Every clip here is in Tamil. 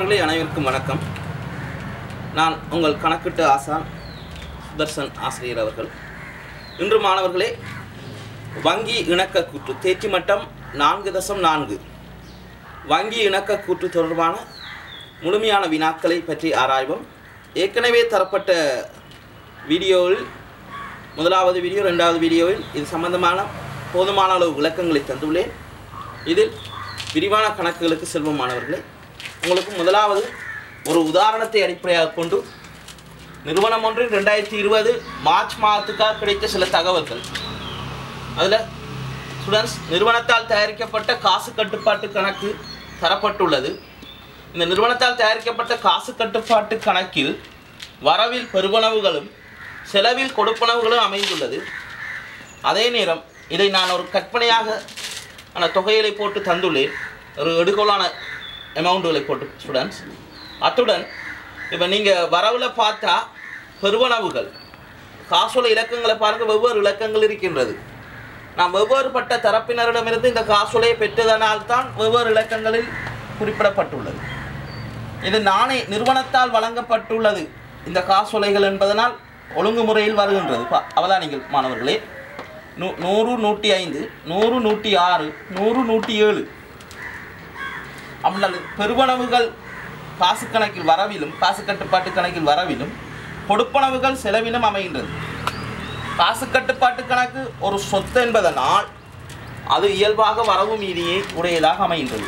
மாணவர்களே அனைவருக்கும் வணக்கம் நான் உங்கள் கணக்கிட்டு ஆசான் சுதர்சன் ஆசிரியர் அவர்கள் இன்று மாணவர்களே வங்கி இணக்க கூற்று தேர்ச்சி மட்டம் நான்கு தசம் நான்கு வங்கி இணக்க கூற்று தொடர்பான முழுமையான வினாக்களை பற்றி ஆராய்வோம் ஏற்கனவே தரப்பட்ட வீடியோவில் முதலாவது வீடியோ ரெண்டாவது வீடியோவில் இது சம்பந்தமான போதுமான அளவு விளக்கங்களை தந்துள்ளேன் இதில் விரிவான கணக்குகளுக்கு செல்வம் மாணவர்களே உங்களுக்கு முதலாவது ஒரு உதாரணத்தை அடிப்படையாக கொண்டு நிறுவனம் ஒன்று ரெண்டாயிரத்தி இருபது மார்ச் மாதத்துக்காக கிடைத்த சில தகவல்கள் அதில் ஸ்டூடெண்ட்ஸ் நிறுவனத்தால் தயாரிக்கப்பட்ட காசு கட்டுப்பாட்டு கணக்கு தரப்பட்டுள்ளது இந்த நிறுவனத்தால் தயாரிக்கப்பட்ட காசு கட்டுப்பாட்டு கணக்கில் வரவில் பெறுபனவுகளும் செலவில் கொடுப்பனவுகளும் அமைந்துள்ளது அதே நேரம் இதை நான் ஒரு கற்பனையாக ஆன தொகைகளை போட்டு தந்துள்ளேன் ஒரு எடுகோலான அமௌண்ட்டுகளை போட்டு ஸ்டூடெண்ட்ஸ் அத்துடன் இப்போ நீங்கள் வரவில் பார்த்தா பெறுவனவுகள் காசோலை இலக்கங்களை பாருங்கள் வெவ்வேறு இலக்கங்கள் இருக்கின்றது நாம் வெவ்வேறுபட்ட தரப்பினரிடமிருந்து இந்த காசோலையை பெற்றதனால் தான் வெவ்வேறு இலக்கங்களில் குறிப்பிடப்பட்டுள்ளது இது நாணய நிறுவனத்தால் வழங்கப்பட்டுள்ளது இந்த காசோலைகள் என்பதனால் ஒழுங்குமுறையில் வருகின்றது பா அவதானிகள் மாணவர்களே நூ நூறு நூற்றி ஐந்து நூறு நூற்றி ஆறு நூறு நூற்றி ஏழு அப்படின்னா பெருவனவுகள் காசு கணக்கில் வரவிலும் காசு கட்டுப்பாட்டு கணக்கில் வரவிலும் கொடுப்பனவுகள் செலவிலும் அமைகின்றது காசு கட்டுப்பாட்டு கணக்கு ஒரு சொத்து என்பதனால் அது இயல்பாக வரவு மீதியை உடையதாக அமைகின்றது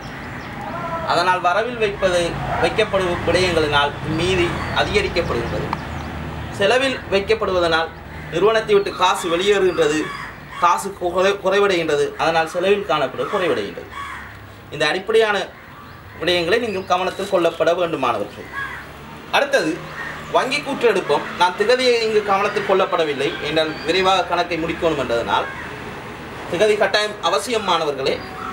அதனால் வரவில் வைப்பது வைக்கப்படும் விடயங்களினால் மீதி அதிகரிக்கப்படுகின்றது செலவில் வைக்கப்படுவதனால் நிறுவனத்தை விட்டு காசு வெளியேறுகின்றது காசு குறை குறைவடைகின்றது அதனால் செலவில் காணப்படும் குறைவடைகின்றது இந்த அடிப்படையான விடயங்களை நீங்கள் கவனத்தில் கொள்ளப்பட வேண்டுமானவர்கள் அடுத்தது வங்கி கூற்று எடுப்போம் நான் திகதியை இங்கு கவனத்தில் கொள்ளப்படவில்லை என்றால் விரைவாக கணக்கை முடிக்கணும் என்றதனால் திகதி கட்டாயம் அவசியம் மாணவர்களே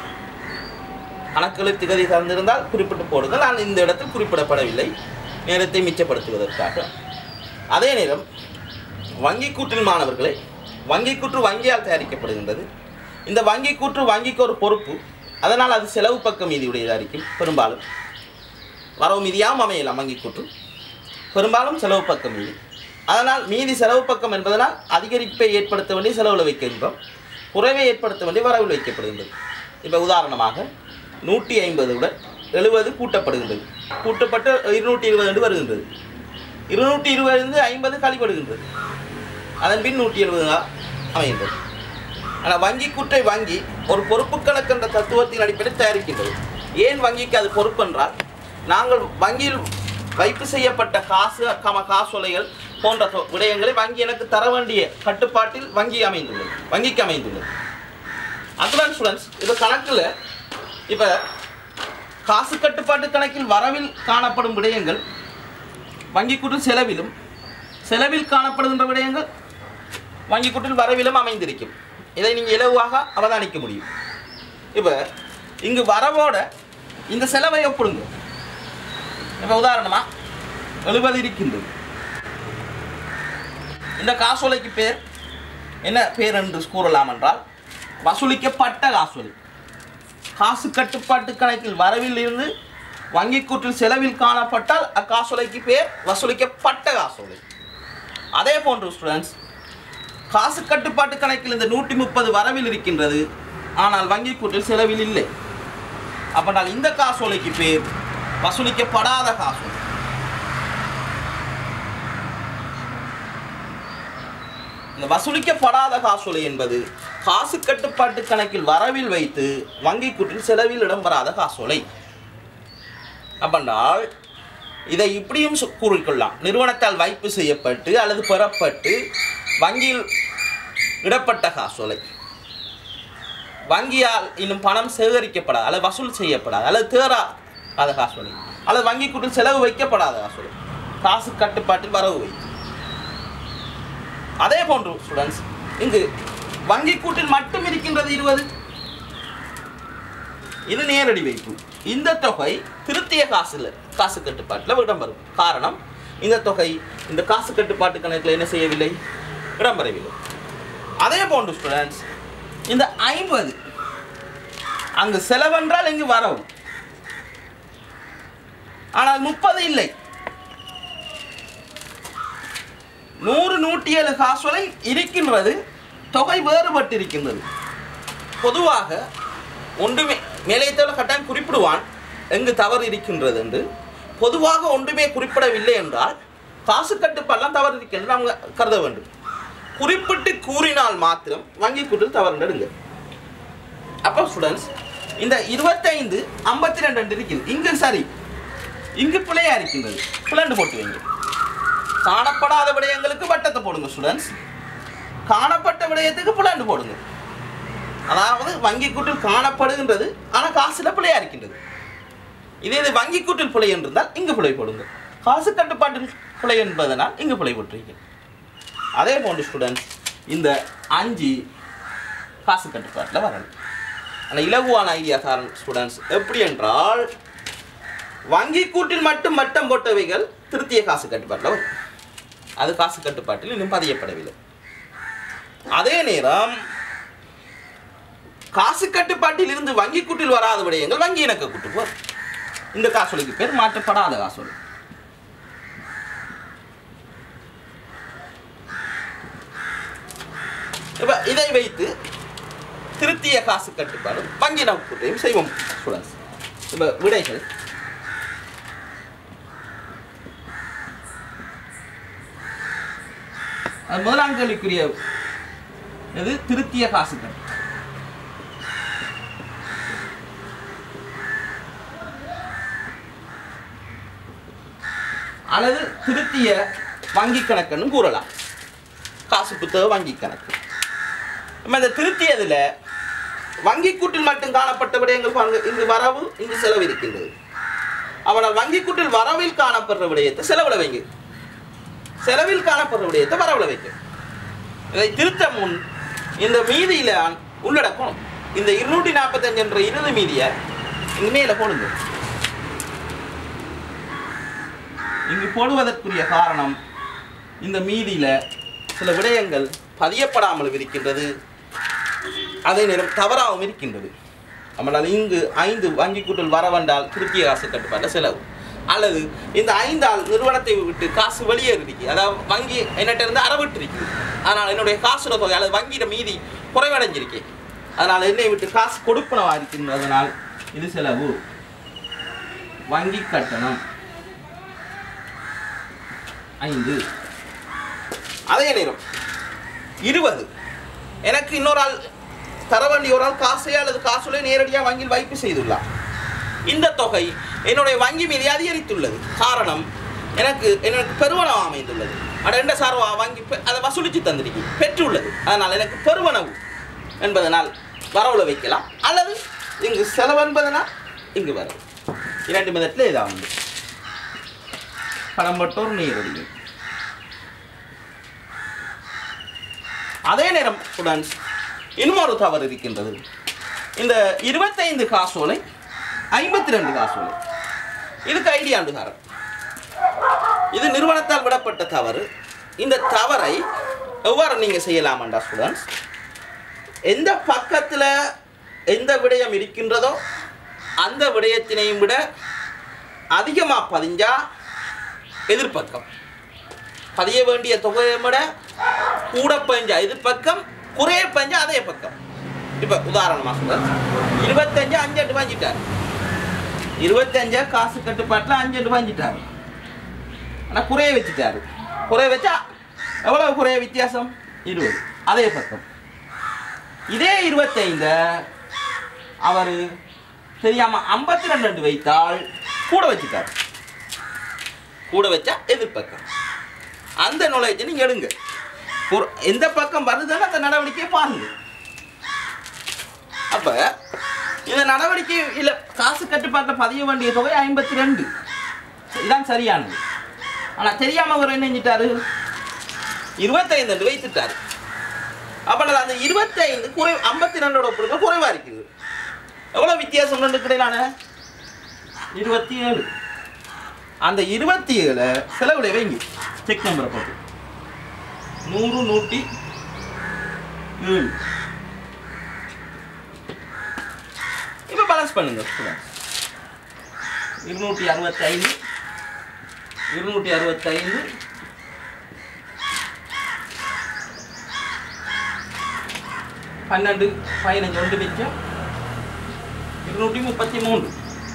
கணக்குகளில் திகதி தந்திருந்தால் குறிப்பிட்டு போடுங்கள் நான் இந்த இடத்தில் குறிப்பிடப்படவில்லை நேரத்தை மிச்சப்படுத்துவதற்காக அதே நேரம் வங்கி கூற்றில் மாணவர்களே வங்கி கூற்று வங்கியால் தயாரிக்கப்படுகின்றது இந்த வங்கி கூற்று வங்கிக்கு ஒரு பொறுப்பு அதனால் அது செலவு பக்கம் மீதியுடையதாக இருக்கும் பெரும்பாலும் வரவு மீதியாகவும் அமையலாம் வங்கி கூற்று பெரும்பாலும் செலவு பக்கம் மீதி அதனால் மீதி செலவு பக்கம் என்பதனால் அதிகரிப்பை ஏற்படுத்த வேண்டிய செலவில் வைக்கின்றோம் குறைவை ஏற்படுத்த வேண்டிய வரவில் வைக்கப்படுகின்றது இப்போ உதாரணமாக நூற்றி ஐம்பதுடன் எழுபது கூட்டப்படுகின்றது கூட்டப்பட்டு இருநூற்றி இருபது என்று வருகின்றது இருநூற்றி இருபது ஐம்பது கழிப்படுகின்றது அதன் பின் நூற்றி எழுபது அமைகின்றது ஆனால் வங்கி கூற்றை வங்கி ஒரு பொறுப்பு கணக்கு என்ற தத்துவத்தின் அடிப்படையில் தயாரிக்கின்றது ஏன் வங்கிக்கு அது பொறுப்பு என்றால் நாங்கள் வங்கியில் வைப்பு செய்யப்பட்ட காசு கம காசோலைகள் போன்ற தொ- விடயங்களை வங்கி எனக்கு தர வேண்டிய கட்டுப்பாட்டில் வங்கி அமைந்துள்ளது வங்கிக்கு அமைந்துள்ளது அதுதான் ஸ்டூடெண்ட்ஸ் இது கணக்கில் இப்போ காசு கட்டுப்பாட்டு கணக்கில் வரவில் காணப்படும் விடயங்கள் வங்கி கூட்டில் செலவிலும் செலவில் காணப்படுகின்ற விடயங்கள் வங்கி கூட்டில் வரவிலும் அமைந்திருக்கும் இதை நீங்கள் இலவாக அவதானிக்க முடியும் இப்போ இங்கு வரவோட இந்த செலவை ஒப்பிடுங்க இப்போ உதாரணமாக எழுபது இருக்கின்றது இந்த காசோலைக்கு பேர் என்ன பேர் என்று கூறலாம் என்றால் வசூலிக்கப்பட்ட காசோலை காசு கட்டுப்பாட்டு கணக்கில் வரவில் இருந்து வங்கி கூற்றில் செலவில் காணப்பட்டால் அக்காசோலைக்கு பேர் வசூலிக்கப்பட்ட காசோலை அதே போன்று ஸ்டூடெண்ட்ஸ் காசு கட்டுப்பாட்டு கணக்கில் இந்த நூற்றி முப்பது வரவில் இருக்கின்றது ஆனால் வங்கி கூற்றில் செலவில் இல்லை அப்படினால் இந்த காசோலைக்கு பேர் வசூலிக்கப்படாத காசோலை இந்த வசூலிக்கப்படாத காசோலை என்பது காசு கட்டுப்பாட்டு கணக்கில் வரவில் வைத்து வங்கி கூற்றில் செலவில் இடம்பெறாத காசோலை அப்படின்னால் இதை இப்படியும் சொ- கூறிக்கொள்ளலாம் நிறுவனத்தால் வைப்பு செய்யப்பட்டு அல்லது பெறப்பட்டு வங்கியில் இடப்பட்ட காசோலை வங்கியால் இன்னும் பணம் சேகரிக்கப்படாது அல்லது வசூல் செய்யப்படாது அல்லது தேராத காசோலை அல்லது வங்கி கூட்டில் செலவு வைக்கப்படாத காசோலை காசு கட்டுப்பாட்டில் வரவு வைத்து அதே போன்று ஸ்டூடெண்ட்ஸ் இங்கு வங்கி கூட்டில் மட்டும் இருக்கின்றது இருபது இது நேரடி வைப்பு இந்த தொகை திருத்திய காசுல காசு கட்டுப்பாட்டில் இடம்பெறும் காரணம் இந்த தொகை இந்த காசு கட்டுப்பாட்டு கணக்கில் என்ன செய்யவில்லை இடம்பெறவில்லை அதே போன்று ஸ்டூடெண்ட்ஸ் இந்த ஐம்பது அங்கு செலவென்றால் இங்கு வரவு ஆனால் முப்பது இல்லை நூறு நூற்றி ஏழு காசோலை இருக்கின்றது தொகை வேறுபட்டு இருக்கின்றது பொதுவாக ஒன்றுமே மேலையத்தோட கட்டாயம் குறிப்பிடுவான் எங்கு தவறு இருக்கின்றது என்று பொதுவாக ஒன்றுமே குறிப்பிடவில்லை என்றால் காசு கட்டுப்பாடெல்லாம் தவறு இருக்கின்றது அவங்க கருத வேண்டும் குறிப்பிட்டு கூறினால் மாத்திரம் வங்கி கூட்டில் தவறு நடுங்க அப்போ ஸ்டூடெண்ட்ஸ் இந்த இருபத்தைந்து ஐம்பத்தி ரெண்டு இருக்குது இங்கு சரி இங்கு பிழையா இருக்கின்றது பிளண்டு போட்டு வைங்க காணப்படாத விடயங்களுக்கு வட்டத்தை போடுங்க ஸ்டூடெண்ட்ஸ் காணப்பட்ட விடயத்துக்கு பிளாண்டு போடுங்க அதாவது வங்கி கூட்டில் காணப்படுகின்றது ஆனால் காசுல பிழையா இருக்கின்றது இதே இது வங்கி கூட்டில் பிழை என்றிருந்தால் இங்கு பிழை போடுங்க காசு கட்டுப்பாட்டில் பிழை என்பதனால் இங்கு பிழை போட்டிருக்கீங்க அதே போன்று ஸ்டூடெண்ட்ஸ் இந்த அஞ்சு காசு கட்டுப்பாட்டில் வரணும் ஆனால் இலகுவான ஐடியா காரன் ஸ்டூடெண்ட்ஸ் எப்படி என்றால் வங்கி கூட்டில் மட்டும் மட்டம் போட்டவைகள் திருத்திய காசு கட்டுப்பாட்டில் வரும் அது காசு கட்டுப்பாட்டில் இன்னும் பதியப்படவில்லை அதே நேரம் காசு கட்டுப்பாட்டில் இருந்து வங்கி கூட்டில் வராத விடயங்கள் வங்கி இணக்க கூட்டு வரும் இந்த காசோலைக்கு பேர் மாற்றப்படாத காசோலை இப்ப இதை வைத்து திருத்திய காசு கட்டுப்பாடு வங்கி இணக்க கூட்டையும் செய்வோம் ஸ்டூடெண்ட்ஸ் இப்ப விடைகள் அது முதலாம் கேள்விக்குரிய இது திருத்திய காசு கட்டு அல்லது திருத்திய வங்கி கணக்குன்னு கூறலாம் காசு புத்தக வங்கி கணக்கு நம்ம இந்த திருத்தியதுல வங்கி கூட்டில் மட்டும் காணப்பட்ட விடயங்கள் பாருங்க இங்கு வரவு இங்கு செலவு இருக்கின்றது அவனால் வங்கி கூட்டில் வரவில் காணப்படுற விடயத்தை செலவுல வைங்க செலவில் காணப்படுற விடயத்தை வரவுல வைக்க இதை திருத்த முன் இந்த மீதியில உள்ளடக்கணும் இந்த இருநூற்றி நாற்பத்தஞ்சு என்ற இறுதி மீதியை இங்க மேல போடுங்க இங்கு போடுவதற்குரிய காரணம் இந்த மீதியில சில விடயங்கள் பதியப்படாமல் இருக்கின்றது அதே நேரம் தவறாகவும் இருக்கின்றது நம்மளால் இங்கு ஐந்து வங்கி கூட்டல் வரவண்டால் திருத்திய காசு கட்டுப்பாடு செலவு அல்லது இந்த ஐந்தாள் நிறுவனத்தை விட்டு காசு வெளியேறிருக்கு அதாவது வங்கி என்னட்ட இருந்து அறவிட்டு இருக்குது அதனால் என்னுடைய காசுல தொகை அல்லது வங்கியிட மீதி குறைவடைஞ்சிருக்கு அதனால் என்னை விட்டு காசு கொடுப்பனவா இருக்கின்றதனால் இது செலவு வங்கி கட்டணம் ஐந்து அதே நேரம் இருபது எனக்கு இன்னொரு ஆள் தர வேண்டிய ஒரு ஆள் காசையா அல்லது காசுலே நேரடியாக வங்கியில் வைப்பு செய்துள்ளார் இந்த தொகை என்னுடைய வங்கி மீது அதிகரித்துள்ளது காரணம் எனக்கு எனக்கு பெருவனவு அமைந்துள்ளது அட எந்த சார்வா வங்கி பெ- அதை வசூலித்து தந்திருக்கு பெற்றுள்ளது அதனால் எனக்கு பெருவனவு என்பதனால் வரவுல வைக்கலாம் அல்லது இங்கு செலவு என்பதனால் இங்கு வரவு இரண்டு விதத்தில் ஏதாவது உண்டு பணம்பட்டோர் நேரடி அதே நேரம் ஸ்டூடெண்ட்ஸ் இன்னொரு தவறு இருக்கின்றது இந்த இருபத்தைந்து காசோலை ஐம்பத்தி ரெண்டு காசோலை இதுக்கு ஐடியாண்டுகாரன் இது நிறுவனத்தால் விடப்பட்ட தவறு இந்த தவறை எவ்வாறு நீங்கள் செய்யலாமாண்டா ஸ்டூடெண்ட்ஸ் எந்த பக்கத்தில் எந்த விடயம் இருக்கின்றதோ அந்த விடயத்தினையும் விட அதிகமாக பதிஞ்சா எதிர்பக்கம் பதிய வேண்டிய தொகையை விட கூட பஞ்சா எதிர்பக்கம் குறைய பஞ்சா அதே பக்கம் இப்போ உதாரணமாக சொல்கிறேன் இருபத்தஞ்சு அஞ்சு எட்டு வாங்கிட்டார் இருபத்தஞ்சா காசு கட்டுப்பாட்டில் அஞ்சு எட்டு வாங்கிட்டார் ஆனால் குறைய வச்சுட்டாரு குறைய வச்சா எவ்வளவு குறைய வித்தியாசம் இருபது அதே பக்கம் இதே இருபத்தைந்த அவர் தெரியாம ஐம்பத்தி ரெண்டு ரெண்டு வைத்தால் கூட வச்சுட்டார் கூட வச்சா எதிர்பக்கம் அந்த நாலேஜை நீங்க எடுங்க ஒரு எந்த பக்கம் வருதுன்னு அந்த நடவடிக்கையை பாருங்க அப்ப இந்த நடவடிக்கை இல்ல காசு கட்டுப்பாட்டில் பதிய வேண்டிய தொகை ஐம்பத்தி ரெண்டு இதான் சரியானது ஆனா தெரியாம அவர் என்ன செஞ்சிட்டாரு இருபத்தைந்து என்று வைத்துட்டாரு அப்ப நான் அந்த இருபத்தைந்து குறை ஐம்பத்தி ரெண்டோட ஒப்பிடுங்க குறைவா இருக்குது எவ்வளவு வித்தியாசம் ரெண்டு கிடையிலான இருபத்தி ஏழு அந்த இருபத்தி ஏழு செலவுல வைங்க செக் நம்பரை போட்டு நூறு நூற்றி ஏழு இப்போ பேலன்ஸ் பண்ணுங்க இருநூற்றி அறுபத்தி ஐந்து இருநூற்றி அறுபத்தைந்து பன்னெண்டு பதினஞ்சு ஒன்று மிச்சம் இருநூற்றி முப்பத்தி மூன்று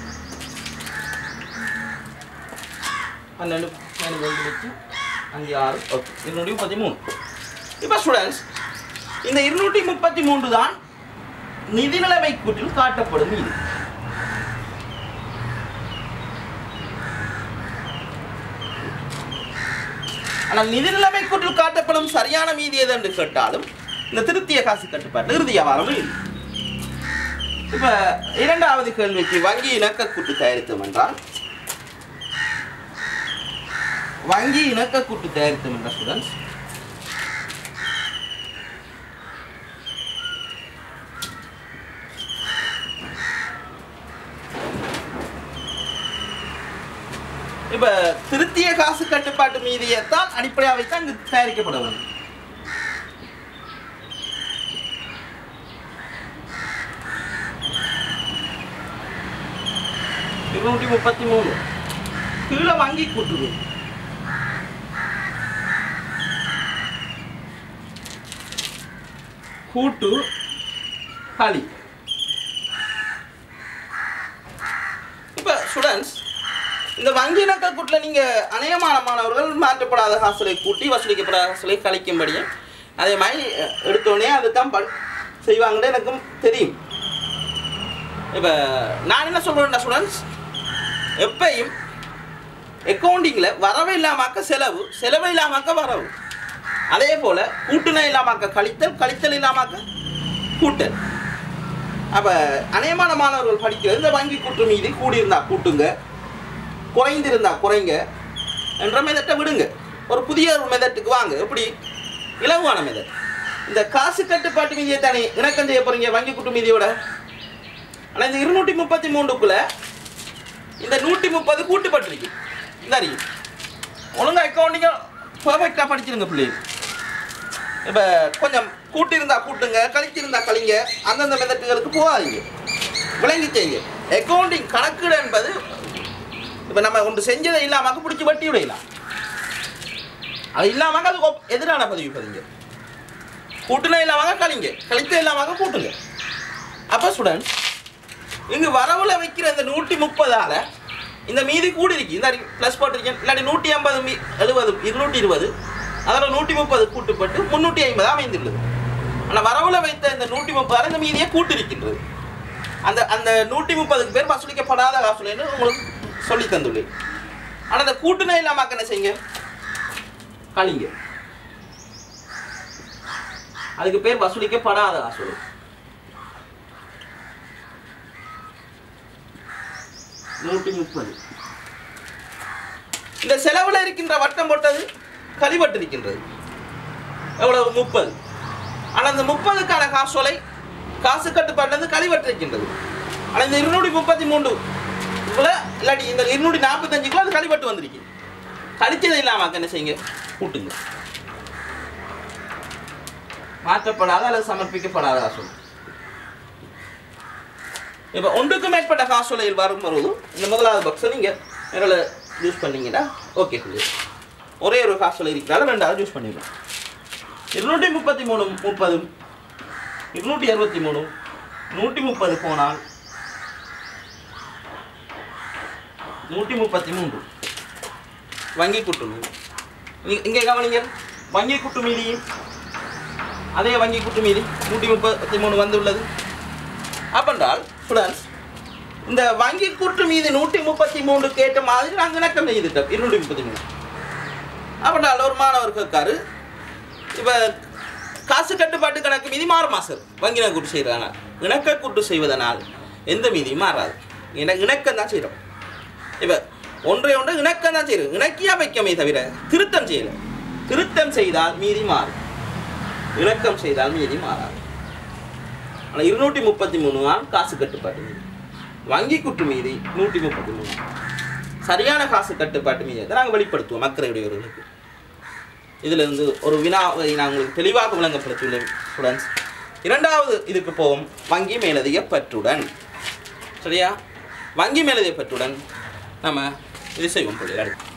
பன்னெண்டு பதினஞ்சு ஒன்று மிச்சம் அஞ்சு ஆறு ஓகே இருநூற்றி முப்பத்தி மூணு இப்போ ஸ்டூடெண்ட்ஸ் இந்த இருநூற்றி முப்பத்தி மூன்று தான் நிதிநிலைமை கூட்டில் காட்டப்படும் இது ஆனால் நிதிநிலைமை கூட்டில் காட்டப்படும் சரியான மீதி எது என்று கேட்டாலும் இந்த திருத்திய காசு கட்டுப்பாட்டில் இறுதி வியாபாரம் இல்லை இப்ப இரண்டாவது கேள்விக்கு வங்கி இணக்க கூட்டு தயாரித்தோம் என்றால் வங்கி இணக்க கூட்டு தயாரித்தோம் என்ற ஸ்டூடெண்ட்ஸ் இப்ப திருத்திய காசு கட்டுப்பாட்டு மீதியைத்தான் அடிப்படையாக வைத்து அங்கு தயாரிக்கப்பட வேண்டும் இருநூற்றி முப்பத்தி மூணு கீழே வங்கி கூட்டுது கூட்டு களி இப்போ ஸ்டூடெண்ட்ஸ் இந்த வங்கி இணக்க கூட்டில் நீங்கள் அநேகமான மாணவர்கள் மாற்றப்படாத காசுகளை கூட்டி வசூலிக்கப்படாத காசுகளை கழிக்கும்படியும் அதே மாதிரி அஹ், எடுத்தோடனே அதுதான் பண் செய்வாங்கன்னு எனக்கும் தெரியும் இப்போ நான் என்ன சொல்கிறேன்னா ஸ்டூடெண்ட்ஸ் எப்பயும் அக்கௌண்டிங்கில் வரவு இல்லாமாக்க செலவு செலவு இல்லாமாக்க வரவு அதே போல் கூட்டுனை இல்லாமாக்க கழித்தல் கழித்தல் இல்லாமாக்க கூட்டல் அப்போ அநேகமான மாணவர்கள் படிக்கிறது இந்த வங்கி கூட்டு மீது கூடியிருந்தா கூட்டுங்க குறைந்திருந்தா குறைங்க என்ற மெதட்டை விடுங்க ஒரு புதிய ஒரு மெதட்டுக்கு வாங்க எப்படி இலகுவான மெதட் இந்த காசு கட்டுப்பாட்டு மீதியை தானே இணக்கம் செய்ய போறீங்க வங்கி கூட்டு மீதியோட ஆனால் இந்த இருநூற்றி முப்பத்தி மூணுக்குள்ள இந்த நூற்றி முப்பது கூட்டுப்பட்டிருக்கு இந்த அறியும் ஒழுங்கா அக்கௌண்டிங்க பர்ஃபெக்டாக படிச்சிருங்க பிள்ளைங்க இப்போ கொஞ்சம் கூட்டியிருந்தா கூட்டுங்க கழிச்சிருந்தா கழிங்க அந்தந்த மெதட்டுகளுக்கு போகாதீங்க விளங்கி செய்யுங்க அக்கௌண்டிங் கணக்கீடு என்பது இப்போ நம்ம ஒன்று செஞ்சதை இல்லாமல் பிடிச்சி வட்டி விடையலாம் அது இல்லாமல் அது ஒப்- எதிரான பதிவு பதிங்க கூட்டுன இல்லாமல் கழிங்க கழித்த இல்லாமல் கூட்டுங்க அப்போ ஸ்டூடெண்ட் இங்கு வரவுல வைக்கிற இந்த நூற்றி முப்பதால இந்த மீதி கூடி இருக்கு இந்த ப்ளஸ் போட்டிருக்கேன் இல்லாட்டி நூற்றி ஐம்பது மீ எழுபது இருநூற்றி இருபது அதில் நூற்றி முப்பது கூட்டுப்பட்டு முந்நூற்றி ஐம்பது அமைந்துள்ளது ஆனால் வரவுல வைத்த இந்த நூற்றி முப்பதால இந்த மீதியை கூட்டிருக்கின்றது அந்த அந்த நூற்றி முப்பதுக்கு பேர் வசூலிக்கப்படாத காசுலேன்னு உங்களுக்கு சொல்லி தந்துள்ளேன் ஆனால் அந்த கூட்டுனை இல்லாமல் என்ன செய்யுங்க கழிங்க அதுக்கு பேர் வசூலிக்கப்படாத காசு நூற்றி முப்பது இந்த செலவுல இருக்கின்ற வட்டம் போட்டது கழிவட்டு இருக்கின்றது எவ்வளவு முப்பது ஆனால் இந்த முப்பதுக்கான காசோலை காசு கட்டுப்பாட்டிலிருந்து கழிவட்டு இருக்கின்றது ஆனால் இந்த இருநூற்றி முப்பத்தி மூன்று இவ்வளோ இல்லாட்டி இந்த இருநூற்றி நாற்பத்தஞ்சுக்குள்ள அது கழிவட்டு வந்திருக்கு கழிச்சது இல்லாமல் என்ன செய்யுங்க கூட்டுங்க மாற்றப்படாத அல்லது சமர்ப்பிக்கப்படாத காசோலை இப்போ ஒன்றுக்கு மேற்பட்ட காசோலையில் வரும்பொழுது இந்த முதலாவது பாக்ஸை நீங்கள் எங்களை யூஸ் பண்ணீங்கன்னா ஓகே சொல்லி ஒரே ஒரு காசோலை இருக்கிறால ரெண்டாவது யூஸ் பண்ணிடலாம் இருநூற்றி முப்பத்தி மூணு முப்பது இருநூற்றி அறுபத்தி மூணு நூற்றி முப்பது போனால் நூற்றி முப்பத்தி மூன்று வங்கி குட்டு மீதி நீ- இங்கே கவனிங்க வங்கி குட்டு மீதியும் அதே வங்கி குட்டு மீதி நூற்றி முப்பத்தி மூணு வந்துள்ளது அப்பென்றால் ஸ்டூடெண்ட்ஸ் இந்த வங்கி கூட்டு மீது நூற்றி முப்பத்தி மூணு கேட்ட மாதிரி நாங்கள் இணக்கம் செய்துட்டோம் இருநூற்றி முப்பத்தி மூணு அப்பென்றால் ஒரு மாணவர் கேட்காரு இப்போ காசு கட்டுப்பாட்டு கணக்கு மீதி மாறுமா சார் வங்கி கூட்டு செய்கிறதுனால இணக்க கூட்டு செய்வதனால் எந்த மீதியும் மாறாது இண இணக்கம் தான் செய்கிறோம் இப்போ ஒன்றை ஒன்று இணக்கம் தான் செய்கிறோம் இணக்கியா வைக்கமே தவிர திருத்தம் செய்யலை திருத்தம் செய்தால் மீதி மாறும் இணக்கம் செய்தால் மீதி மாறாது ஆனால் இருநூற்றி முப்பத்தி மூணு தான் காசு கட்டுப்பாட்டு மீதி வங்கி குற்று மீதி நூற்றி முப்பத்தி மூணு சரியான காசு கட்டுப்பாட்டு மீதி அதை நாங்கள் வெளிப்படுத்துவோம் மக்களுடையவர்களுக்கு இதில் இருந்து ஒரு வினாவை நான் உங்களுக்கு தெளிவாக விளங்கப்படுத்தியுள்ளேன் ஸ்டூடெண்ட்ஸ் இரண்டாவது இதுக்கு போவோம் வங்கி மேலதிக பற்றுடன் சரியா வங்கி மேலதிக பற்றுடன் நம்ம இது செய்வோம் பிள்ளைகள்